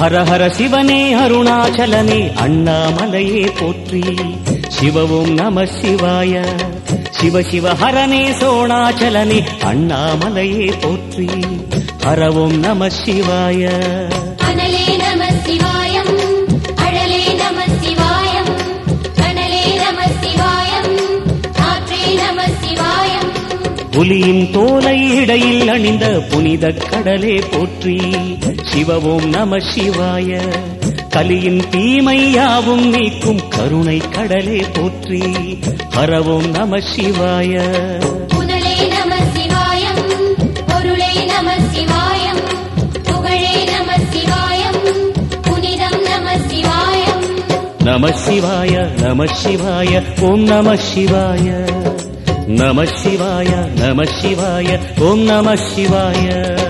ஹர ஹர சிவனே அருணாச்சலனே அண்ணாமலையே போற்றி சிவவும் நம சிவாய சிவ சிவ ஹரனே சோணாச்சலனே அண்ணாமலையே போற்றி ஹரவும் நம சிவாய அனலே நம சிவாயம் அழலே நம சிவாயம் கனலே நம சிவாயம் காற்றே நம சிவாயம் புலியின் தோலை இடையில் அணிந்த புனித கடலே போற்றி சிவவும் நம சிவாய கலியின் தீமை யாவும் நீக்கும் கருணை கடலே போற்றி ஹரவும் நம சிவாய புனலே நம சிவாயம் பொருளே நம சிவாயம் புகழே நம சிவாயம் புனிதம் நம சிவாயம் நம சிவாய நம சிவாய ஓம் நம சிவாய நம சிவாய நம சிவாய ஓம் நம சிவாய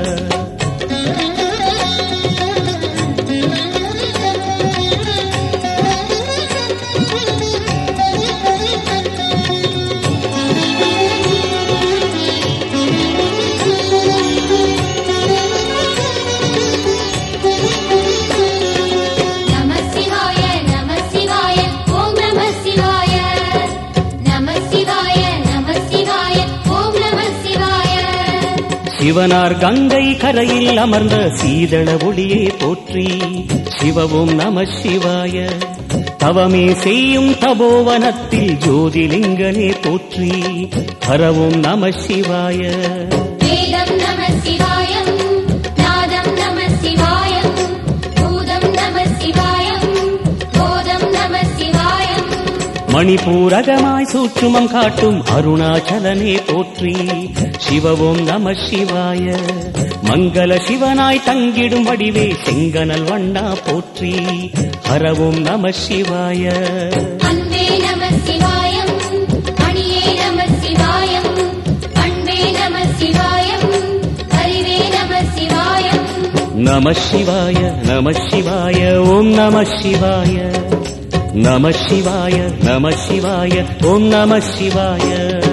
நம சிவாய நம சிவாய ஓம் நம சிவாய நம சிவாய நம சிவாய ஓம் நம சிவாய சிவனார் கங்கை கரையில் அமர்ந்த சீதள ஒளியே போற்றி சிவவும் நம சிவாய தவமே செய்யும் தபோவனத்தில் ஜோதிலிங்கனே போற்றி ஹரவும் நம சிவாய வேதம் நம சிவாயம் நாதம் நம சிவாயம் பூதம் நம சிவாயம் போதம் நம சிவாயம் மணிபூரகமாய் சூற்றுமம் காட்டும் அருணாச்சலனே போற்றி சிவவும் நம சிவாய மங்கள சிவனாய் தங்கிடும் வடிவே செங்கனல் வண்ணா போற்றி ஹரவும் நம சிவாய அன்பே நம சிவாயம் மணியே நம சிவாயம் அன்பே நம சிவாயம் அறிவே நம சிவாயம் நம சிவாய நம சிவாய ஓம் நம சிவாய நம சிவாய நம சிவாய ஓம் நம சிவாய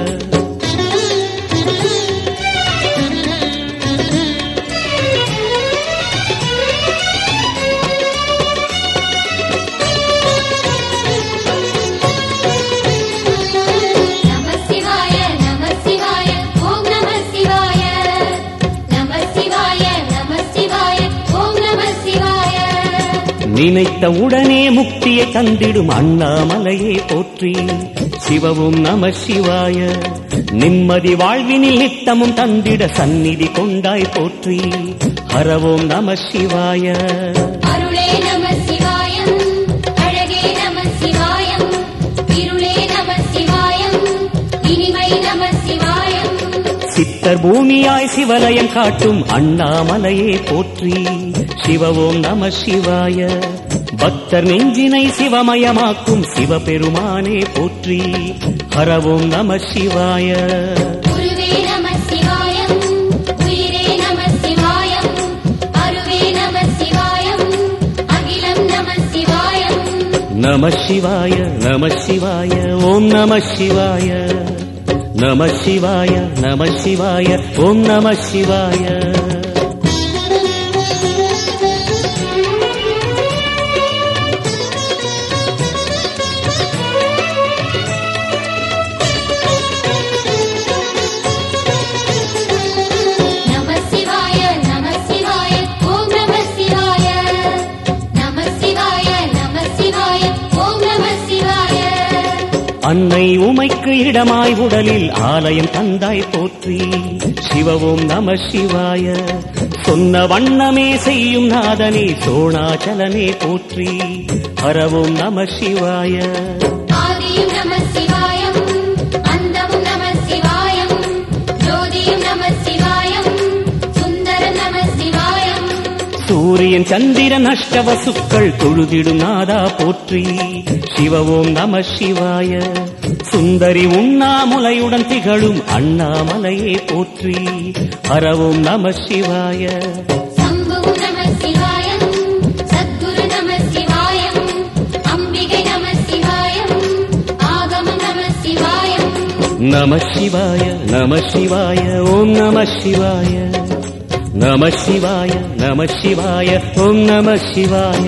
நம சிவாய நம சிவாய ஓம் நம சிவாய நம சிவாய நம சிவாய ஓம் நம சிவாய நினைத்த உடனே முக்தியை தந்திடும் அண்ணாமலையே போற்றி சிவவும் நம சிவாய நிம்மதி வாழ்வினில் நித்தமும் தந்திட சந்நிதி கொண்டாய் போற்றி ஹரவோம் நம சிவாய அருளே நம சிவாயம் அழகே நம சிவாயம் இருளே நம சிவாயம் இனிமை நம சிவாயம் சித்தர் பூமியாய் சிவலயம் காட்டும் அண்ணாமலையே போற்றி சிவவோம் நம சிவாய பக்தர் நெஞ்சினை சிவமயமாக்கும் சிவபெருமானே போற்றி ஹரவோம் நம சிவாய குருவே நம சிவாயம் உயிரே நம சிவாயம் அருவே நம சிவாயம் அகிலம் நம சிவாயம் நம சிவாய நம சிவாய ஓம் நம சிவாய நம சிவாய நம சிவாய ஓம் நம சிவாய நம சிவாய நம சிவாய ஓம் நம சிவாய நம சிவாய நம சிவாய ஓம் நம சிவாய அன்னை உமைக்கு இடமாய் உடலில் ஆலயம் தந்தாய் போற்றி சிவவும் நம சிவாய சொன்ன வண்ணமே செய்யும் நாதனே சோணாச்சலனே போற்றி ஹரவும் நம சிவாய ஆதியும் நம சிவாயம் அந்தமும் நம சிவாயம் ஜோதியும் நம சிவாயம் சுந்தர நம சிவாயம் சூரியன் சந்திரன் அஷ்டவசுக்கள் தொழுதிடும் நாதா போற்றி சிவவோம் நம சிவாய சுந்தரி உண்ணாமுலையுடன் திகழும் அண்ணாமலையே போற்றி ஹரவோம் நம சிவாய சம்புவும் நம சிவாயம் சத்குரு நம சிவாயம் அம்பிகை நம சிவாயம் ஆகமம் நம சிவாயம் நம சிவாய நம சிவாய ஓம் நம சிவாய நம சிவாய நம சிவாய ஓம் நம சிவாய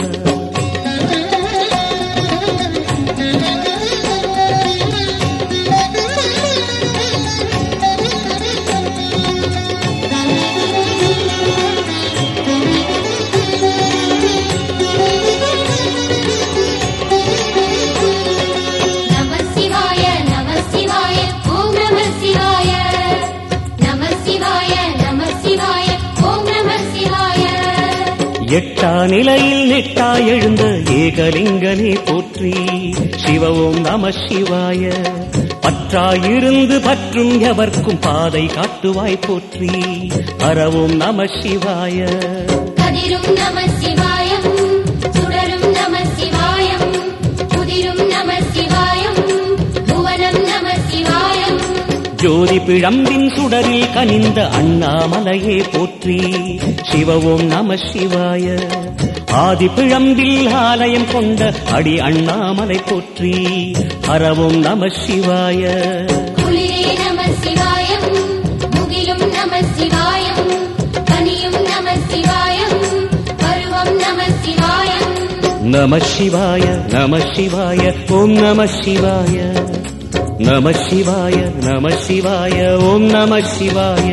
நம சிவாய நம சிவாய ஓம் நம சிவாய நம சிவாய நம சிவாய ஓம் நம சிவாய எட்டா நிலையில் நெட்டா எழுந்த ஏகலிங்கனே போற்றி சிவ ஓம் நம சிவாய பற்றாயிருந்து பற்றும் எவர்க்கும் பாதை காட்டுவாய் போற்றி அறவோம் நம சிவாய கதிரும் நம சிவாயம் சுடரும் நம சிவாயம் புதிரும் நம சிவாயம் புவனம் நம சிவாயம் ஜோதி பிழம்பின் சுடரில் கனிந்த அண்ணாமலையே போற்றி சிவவோம் நம சிவாய ஆதி பிழம்பில் ஆலயம் கொண்ட அடி அண்ணாமலை போற்றி ஹரவோம் நம சிவாய குளிரே நம சிவாயம் முகிலும் நம சிவாயம் கனியும் நம சிவாயம் பருவம் நம சிவாயம் நம சிவாய நம சிவாய ஓம் நம சிவாய நம சிவாய நம சிவாய ஓம் நம சிவாய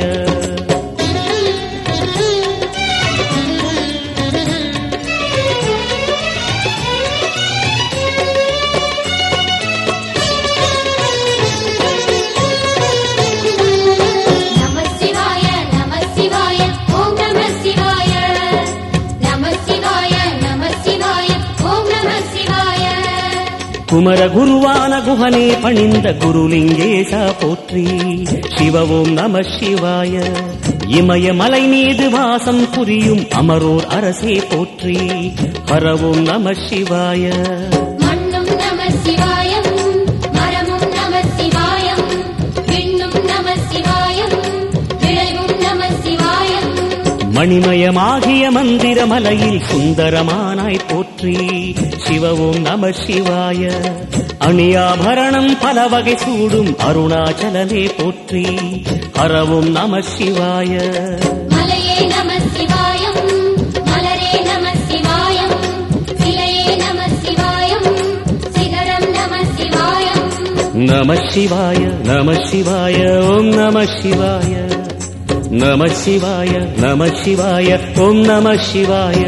நம சிவாய நம சிவாய ஓம் நம சிவாய நம சிவாய நம சிவாய ஓம் நம சிவாய குமர குருவான குஹனே பணிந்த குருலிங்கேசா போற்றி சிவவோம் நம சிவாய இமய மலை மீது வாசம் புரியும் அமரோர் அரசே போற்றி ஹரவோம் நம சிவாய மண்ணும் நம சிவாயம் மரமும் நம சிவாயம் விண்ணும் நம சிவாயம் விளைவும் நம சிவாயம் மணிமயமாகிய மந்திர மலையில் சுந்தரமானாய் போற்றி சிவவோம் நம சிவாய அணியாபரணம் பல வகை சூடும் அருணாச்சலனே போற்றி ஹரவோம் நம சிவாய மலையே நம சிவாயம் மலரே நம சிவாயம் சிலையே நம சிவாயம் சிகரம் நம சிவாயம் நம சிவாய நம சிவாய ஓம் நம சிவாய நம சிவாய நம சிவாய ஓம் நம சிவாய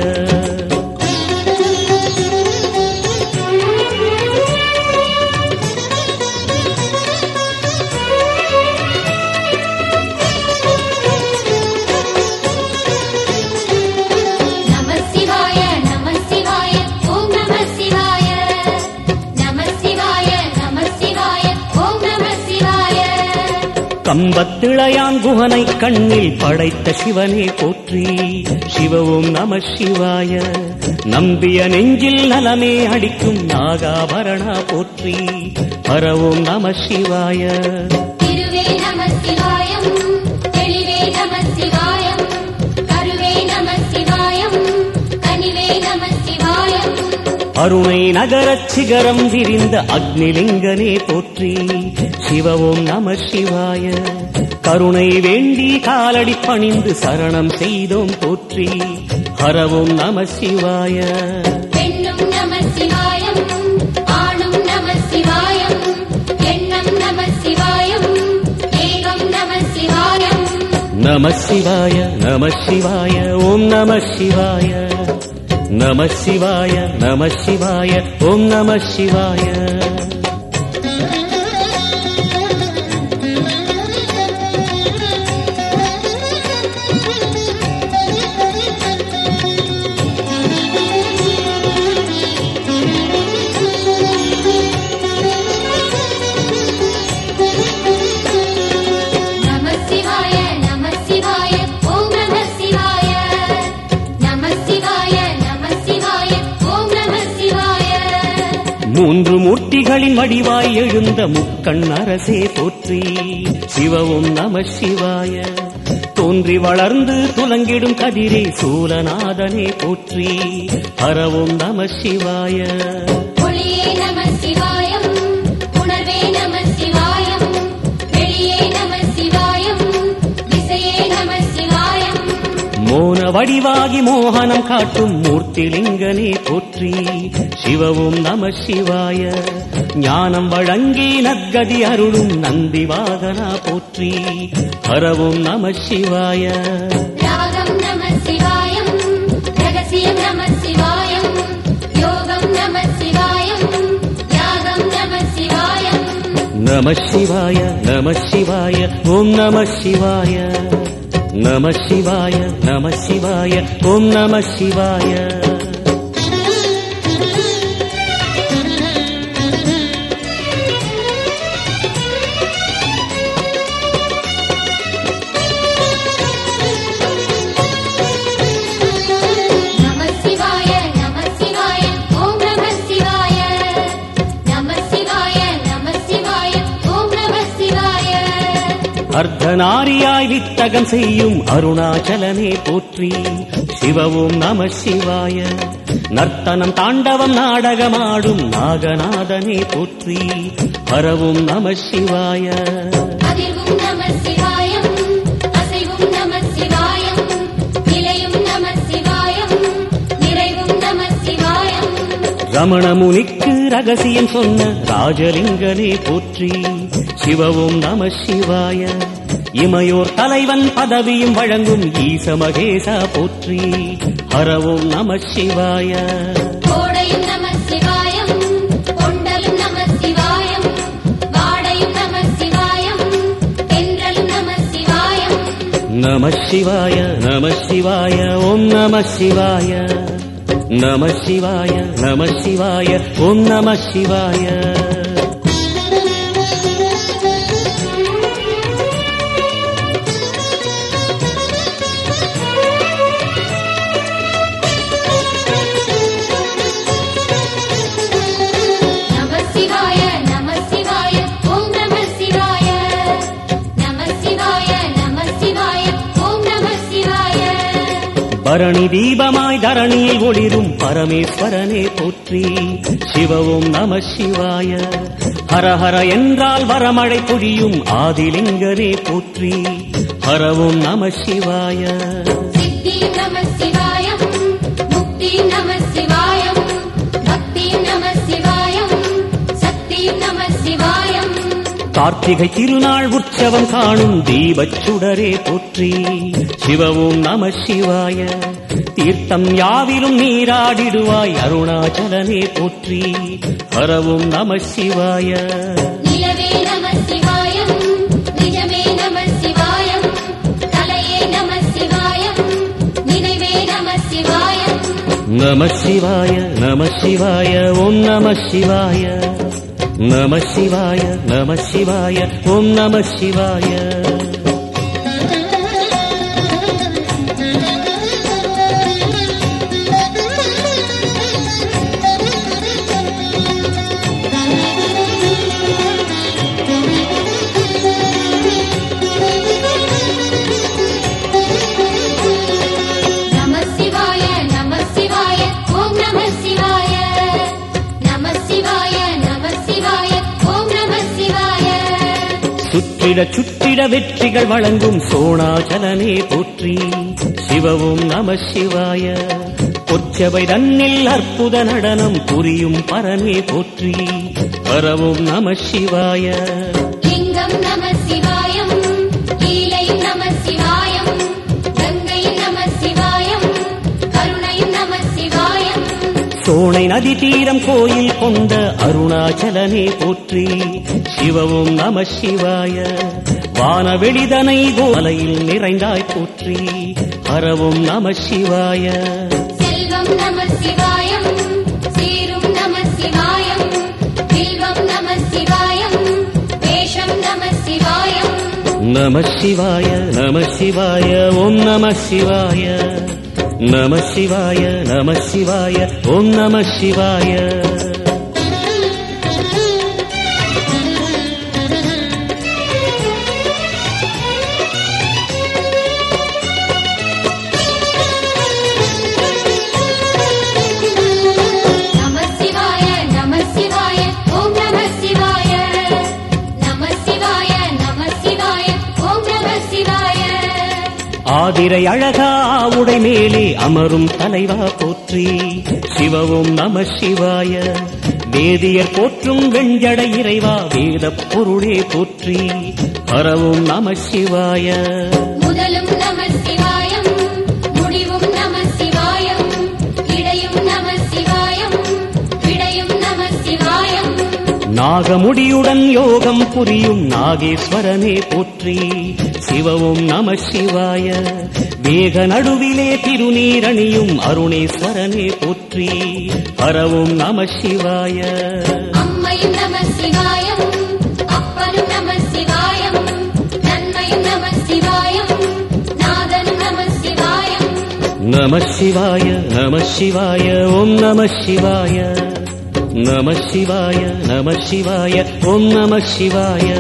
நம சிவாய நம சிவாய ஓம் நம சிவாய நம சிவாய நம சிவாய ஓம் நம சிவாய கம்பத்திளையான் குகனை கண்ணில் படைத்த சிவனே போற்றி சிவவும் நம சிவாய நம்பிய நெஞ்சில் நலமே அடிக்கும் நாகாபரணா போற்றி பரவும் நம சிவாய திருவே நம சிவாயம் தெளிவே நம சிவாயம் கருவே நம சிவாயம் கனிவே நம சிவாயம் அருணை நகரச் சிகரம் விரிந்த அக்னிலிங்கனே போற்றி சிவவும் நம சிவாய கருணை வேண்டி காலடி பணிந்து சரணம் செய்தோம் போற்றி ஹரவும் நம சிவாய பெண்ணும் நம சிவாயம் ஆணும் நம சிவாயம் எண்ணம் நம சிவாயம் ஏகம் நம சிவாயம் நம சிவாய நம சிவாய ஓம் நம சிவாய நம சிவாய நம சிவாய ஓம் நம சிவாய நம சிவாய நம சிவாய ஓம் நம சிவாய நம சிவாய நம சிவாய ஓம் நம சிவாய மூன்று மூர்த்திகளின் வடிவாய் எழுந்த முக்கண் அரசே போற்றி சிவவும் நம சிவாய தோன்றி வளர்ந்து துலங்கிடும் கதிரே சூலநாதனே போற்றி ஹரவும் நம சிவாய ஒளியே நம சிவாயம் உணர்வே நம சிவாயம் வெளியே நம சிவாயம் திசையே நம சிவாயம் வடிவாகி மோகனம் காட்டும் மூர்த்திலிங்கனே போற்றி சிவவும் நம சிவாய ஞானம் வழங்கி நற்கதி அருளும் நந்தி வாகனா போற்றி ஹரவும் நம சிவாய ராகம் நம சிவாயம் ரகசியம் நம சிவாயம் யோகம் நம சிவாயம் யாகம் நம சிவாயம் நம சிவாய நம சிவாய ஓம் நம சிவாய நம சிவாய நம சிவாய ஓம் நம சிவாய நம சிவாய நம சிவாய ஓம் நம சிவாய நம சிவாய நம சிவாய ஓம் நம சிவாய அர்த்தநாரியாய் வித்தகம் செய்யும் அருணாச்சலனே போற்றி சிவவும் நம சிவாய நர்த்தனம் தாண்டவம் நாடகமாடும் நாகநாதனே போற்றி ஹரவும் நம சிவாய அதிர்வும் நம சிவாயம் அசைவும் நம சிவாயம் நிலையும் நம சிவாயம் நிறைவும் நம சிவாயம் ரமண முனிக்கு ரகசியம் சொன்ன ராஜலிங்கனே போற்றி சிவவும் நம சிவாய இமையோர் தலைவன் பதவியும் வழங்கும் ஈச மகேசா போற்றி ஹரவும் நம சிவாய கோடையும் நம சிவாயம் கொண்டலும் நம சிவாயம் வாடையும் நம சிவாயம் தென்றலும் நம சிவாயம் நம சிவாய நம சிவாய ஓம் நம சிவாய நம சிவாய நம சிவாய ஓம் நம சிவாய நம சிவாய நம சிவாய ஓம் நம சிவாய நம சிவாய நம சிவாய ஓம் நம சிவாய பரணி தீபமாய் தரணியில் ஒளிரும் பரமேஸ்வரனே போற்றி சிவவும் நம சிவாய ஹரஹர என்றால் வரமழை பொழியும் ஆதிலிங்கரே போற்றி ஹரவும் நம சிவாய சித்தியும் நம சிவாயம் முக்தியும் நம சிவாயம் பக்தியும் நம சிவாயம் சக்தியும் நம சிவாயம் கார்த்திகை திருநாள் உற்சவம் காணும் தீபச் சுடரே போற்றி சிவவும் நம சிவாய தீர்த்தம் யாவிலும் நீராடிடுவாய் அருணாச்சலனே போற்றி ஹரவும் நம சிவாய நிலவே நம சிவாயம் நிஜமே நம சிவாயம் கலையே நம சிவாயம் நினைவே நம சிவாயம் நம சிவாய நம சிவாய ஓம் நம சிவாய நம சிவாய நம சிவாய ஓம் நம சிவாய நம சிவாய நம சிவாய ஓம் நம சிவாய நம சிவாய நம சிவாய ஓம் நம சிவாய சுற்றிட சுற்றிட வெற்றிகள் வழங்கும் சோணாச்சலனே போற்றி சிவவும் நம சிவாய பொற்சபை தன்னில் அற்புத நடனம் புரியும் பரமே போற்றி பரவும் நம சிவாய லிங்கம் நம சிவாயம் லீலையும் நம சிவாயம் கங்கையும் நம சிவாயம் கருணையும் நம சிவாயம் சோனை நதி தீரம் கோயில் கொண்ட அருணாச்சலனே போற்றி சிவவும் நம சிவாய வானவெளிதனை கோலையில் நிறைந்தாய் போற்றி பரவும் நம சிவாய செல்வம் நம சிவாயம் சீரும் நம சிவாயம் வில்வம் நம சிவாயம் வேஷம் நம சிவாயம் நம சிவாய நம சிவாய ஓம் நம சிவாய நம சிவாய நம சிவாய ஓம் நம சிவாய நம சிவாய நம சிவாய ஓம் நம சிவாய நம சிவாய நம சிவாய ஓம் நம சிவாய ஆதிரை அழகா உடை மேலே அமரும் தலைவா போற்றி சிவவும் நம சிவாய வேதியர் போற்றும் வெஞ்சடை இறைவா வேதப் பொருளே போற்றி பரவும் நம சிவாய முதலும் நம சிவாயம் முடிவும் நம சிவாயம் இடையும் நம சிவாயம் விடையும் நம சிவாயம் நாகமுடியுடன் யோகம் புரியும் நாகேஸ்வரனே போற்றி சிவவும் நம சிவாய வேக நடுவிலே திருநீரணியும் அருணேஸ்வரனே போற்றி பரவும் நம சிவாய அம்மையும் நம சிவாயம் அப்பனும் நம சிவாயம் நன்மையும் நம சிவாயம் நாதனும் நம சிவாயம் நம சிவாய நம சிவாய ஓம் நம சிவாய நம சிவாய நம சிவாய ஓம் நம சிவாய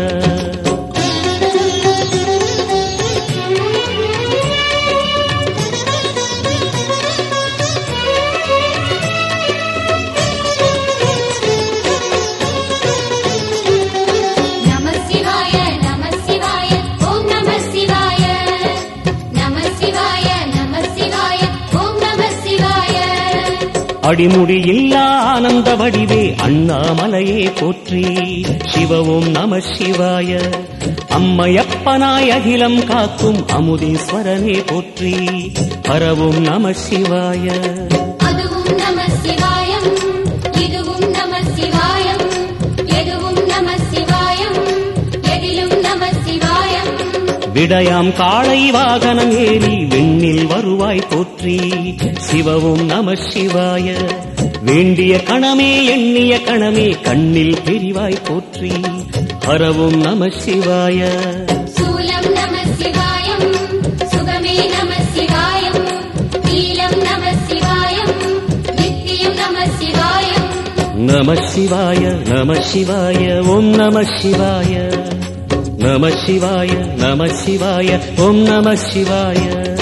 நம சிவாய நம சிவாய ஓம் நம சிவாய நம சிவாய நம சிவாய ஓம் நம சிவாய அடிமுடி இல்லா ஆனந்த வடிவே அண்ணாமலையே போற்றி சிவவும் நம சிவாய அம்மையப்பனாய் அகிலம் காக்கும் அமுதீஸ்வரனே போற்றி பரவும் நம சிவாய அதுவும் நம சிவாயம் இதுவும் நம சிவாயம் எதுவும் நம சிவாயம் எதிலும் நம சிவாயம் விடயாம் காளை வாகனம் ஏறி விண்ணில் வருவாய் போற்றி சிவவும் நம சிவாய வேண்டிய கணமே எண்ணிய கணமே கண்ணில் தெரிவாய் போற்றி பரவும் நம சிவாய சூலம் நம சிவாயம் சுகமே நம சிவாயம் நீலம் நம சிவாயம் நித்தியம் நம சிவாயம் நம சிவாய நம சிவாய ஓம் நம சிவாய நம சிவாய நம சிவாய ஓம் நம சிவாய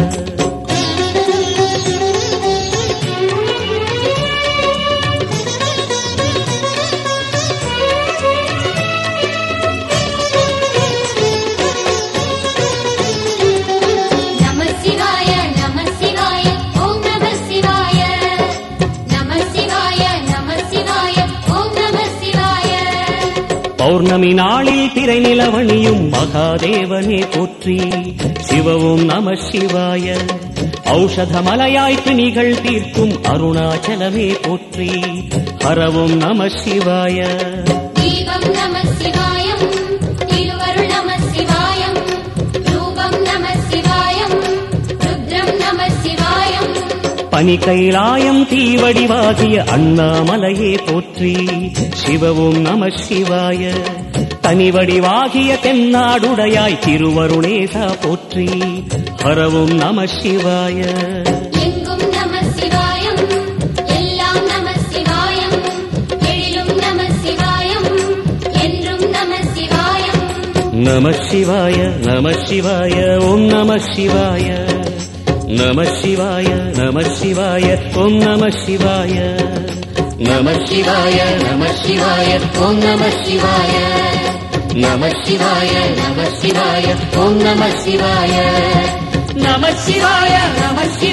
நம சிவாய நம சிவாய ஓம் நம சிவாய நம சிவாய நம சிவாய ஓம் நம சிவாய பௌர்ணமி நாளில் திரை நிலவணியும் மகாதேவனே போற்றி சிவவும் நம சிவாய ஔஷதமலையாய் பிணிகள் தீர்க்கும் அருணாச்சலமே போற்றி ஹரவும் நம சிவாய தீபம் நம சிவாயம் திருவருள் நம சிவாயம் ரூபம் நம சிவாயம் ருத்ரம் நம சிவாயம் பனி கைலாயம் தீவடிவாகிய அண்ணாமலையே போற்றி சிவவும் நம சிவாய தனிவடிவாகிய தென்னாடுடையாய் திருவருணேசா போற்றி ஹரவும் நம சிவாய எங்கும் நம சிவாயம் எல்லாம் நம சிவாயம் எழிலும் நம சிவாயம் என்றும் நம சிவாயம் நம சிவாய நம சிவாய ஓம் நம சிவாய நம சிவாய நம சிவாய ஓம் நம சிவாய நம சிவாய நம சிவாய ஓம் நம சிவாய நம சிவாய நம சிவாய ஓம் நம சிவாய நம சிவாய நம சிவாய